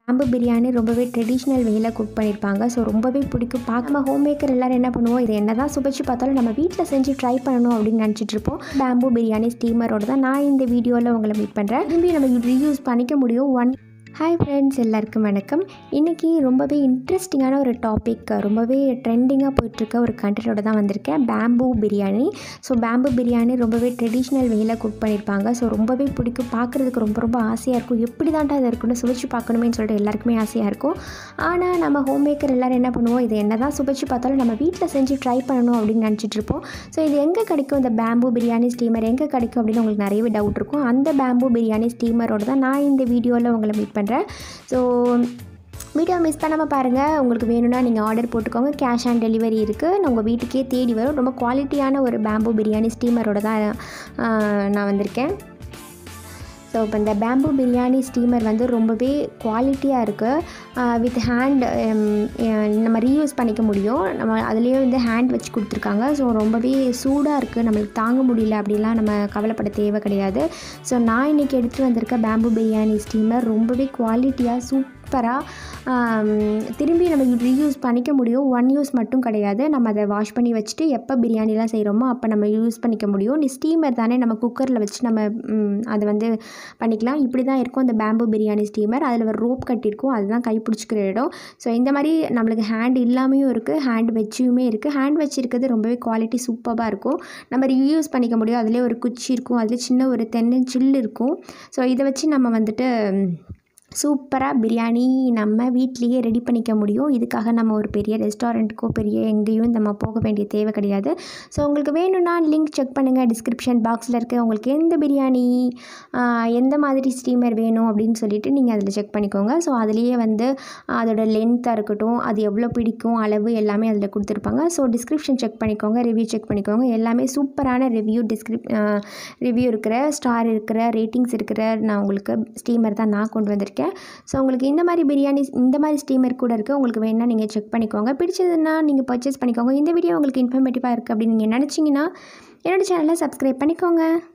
bamboo biryani ரொம்பவே traditional வேல cook பண்ணியிருப்பாங்க ஸோ ரொம்பவே பிடிக்கும் பார்க்க நம்ம ஹோம் மேக்கர் எல்லோரும் என்ன பண்ணுவோம் இது என்ன தான் சுவைச்சு பார்த்தாலும் நம்ம வீட்டில் செஞ்சு ட்ரை பண்ணணும் அப்படின்னு நினச்சிட்டு இருப்போம் பேம்பு பிரியாணி ஸ்டீமரோட தான் நான் இந்த வீடியோவில் உங்களை மீட் பண்ணுறேன் திரும்பி நம்ம ரீயூஸ் பண்ணிக்க முடியும் ஒன் ஹாய் ஃப்ரெண்ட்ஸ் எல்லாருக்கும் வணக்கம் இன்றைக்கி ரொம்பவே இன்ட்ரெஸ்டிங்கான ஒரு டாபிக் ரொம்பவே ட்ரெண்டிங்காக போயிட்டுருக்க ஒரு கண்டென்ட்டோட தான் வந்திருக்கேன் bamboo biryani so bamboo biryani ரொம்பவே ட்ரெடிஷ்னல் வேல குக் பண்ணியிருப்பாங்க ஸோ ரொம்பவே பிடிக்கும் பார்க்குறதுக்கு ரொம்ப ரொம்ப ஆசையாக இருக்கும் எப்படி தான்டா இது இருக்குன்னு சுவைச்சு பார்க்கணுமேன்னு சொல்லிட்டு எல்லாருக்குமே ஆசையாக இருக்கும் ஆனால் நம்ம ஹோம் மேக்கர் எல்லோரும் என்ன பண்ணுவோம் இது என்ன தான் சுவைச்சு பார்த்தாலும் நம்ம வீட்டில் செஞ்சு ட்ரை பண்ணணும் அப்படின்னு நினச்சிட்டு இருப்போம் ஸோ இது எங்கே கிடைக்கும் இந்த பேம்பு பிரியாணி ஸ்டீமர் எங்கே கிடைக்கும் அப்படின்னு உங்களுக்கு நிறையவே டவுட் இருக்கும் அந்த பேம்பு பிரியாணி ஸ்டீமரோட தான் நான் இந்த வீடியோவில் உங்களை மீட் பண்ணுறேன் ஸோ வீடியோ மிஸ் பண்ணாமல் பாருங்கள் உங்களுக்கு வேணும்னா நீங்கள் ஆர்டர் போட்டுக்கோங்க கேஷ் ஆன் டெலிவரி இருக்குது நான் உங்கள் வீட்டுக்கே தேடி வரும் ரொம்ப குவாலிட்டியான ஒரு பேம்பு பிரியாணி ஸ்டீமரோட தான் ஆஹ், நான் வந்திருக்கேன் ஸோ இப்போ இந்த பேம்பு பிரியாணி ஸ்டீமர் வந்து ரொம்பவே குவாலிட்டியாக இருக்குது வித் ஹேண்ட் நம்ம ரீயூஸ் பண்ணிக்க முடியும் நம்ம அதுலேயே வந்து ஹேண்ட் வச்சு கொடுத்துருக்காங்க ஸோ ரொம்பவே சூடாக இருக்குது நம்மளுக்கு தாங்க முடியல அப்படிலாம் நம்ம கவலைப்பட தேவை கிடையாது ஸோ நான் இன்றைக்கி எடுத்துகிட்டு வந்திருக்க பேம்பு பிரியாணி ஸ்டீமர் ரொம்பவே குவாலிட்டியாக சூப்பராக திரும்பி நம்ம ரீயூஸ் பண்ணிக்க முடியும் ஒன் யூஸ் மட்டும் கிடையாது நம்ம அதை வாஷ் பண்ணி வச்சுட்டு எப்போ பிரியாணிலாம் செய்கிறோமோ அப்போ நம்ம யூஸ் பண்ணிக்க முடியும் நீ ஸ்டீமர் தானே நம்ம குக்கரில் வச்சு நம்ம ம், அதை வந்து பண்ணிக்கலாம் இப்படி தான் இருக்கும் அந்த பேம்பு பிரியாணி ஸ்டீமர் அதில் ஒரு ரோப் கட்டியிருக்கும் அதுதான் கை பிடிச்சிக்கிற இடம் ஸோ இந்த மாதிரி நம்மளுக்கு ஹேண்ட் இல்லாமையும் இருக்குது ஹேண்ட் வச்சுமே இருக்குது ஹேண்ட் வச்சிருக்கிறது ரொம்பவே குவாலிட்டி சூப்பராக இருக்கும் நம்ம ரீயூஸ் பண்ணிக்க முடியும் அதிலே ஒரு குச்சி இருக்கும் அதில் சின்ன ஒரு தென்னை சில்லு இருக்கும் ஸோ இதை வச்சு நம்ம வந்துட்டு சூப்பராக பிரியாணி நம்ம வீட்லேயே ரெடி பண்ணிக்க முடியும் இதுக்காக நம்ம ஒரு பெரிய ரெஸ்டாரண்ட்டுக்கோ பெரிய எங்கேயும் நம்ம போக வேண்டிய தேவை கிடையாது ஸோ உங்களுக்கு வேணும்னா லிங்க் செக் பண்ணுங்கள் டிஸ்கிரிப்ஷன் பாக்ஸில் இருக்க உங்களுக்கு எந்த பிரியாணி ஆஹ், எந்த மாதிரி ஸ்டீமர் வேணும் அப்படின்னு சொல்லிட்டு நீங்கள் அதில் செக் பண்ணிக்கோங்க ஸோ அதுலேயே வந்து அதோட லென்த்தாக இருக்கட்டும் அது எவ்வளோ பிடிக்கும் அளவு எல்லாமே அதில் கொடுத்துருப்பாங்க ஸோ டிஸ்கிரிப்ஷன் செக் பண்ணிக்கோங்க ரிவ்யூ செக் பண்ணிக்கோங்க எல்லாமே சூப்பரான ரிவ்யூ டிஸ்கிரிப் ரிவ்யூ இருக்கிற ஸ்டார் இருக்கிற ரேட்டிங்ஸ் இருக்கிற நான் உங்களுக்கு ஸ்டீமர் தான் நான் கொண்டு வந்திருக்கேன் ஸோ உங்களுக்கு இந்த மாதிரி பிரியாணி இந்த மாதிரி ஸ்டீமர் கூட இருக்குது உங்களுக்கு வேணால் நீங்கள் செக் பண்ணிக்கோங்க பிடிச்சதுன்னா நீங்கள் பர்ச்சேஸ் பண்ணிக்கோங்க இந்த வீடியோ உங்களுக்கு இன்ஃபர்மேட்டிவாக இருக்குது அப்படின்னு நீங்கள் நினச்சிங்கன்னா என்னோடய சேனலை சப்ஸ்கிரைப் பண்ணிக்கோங்க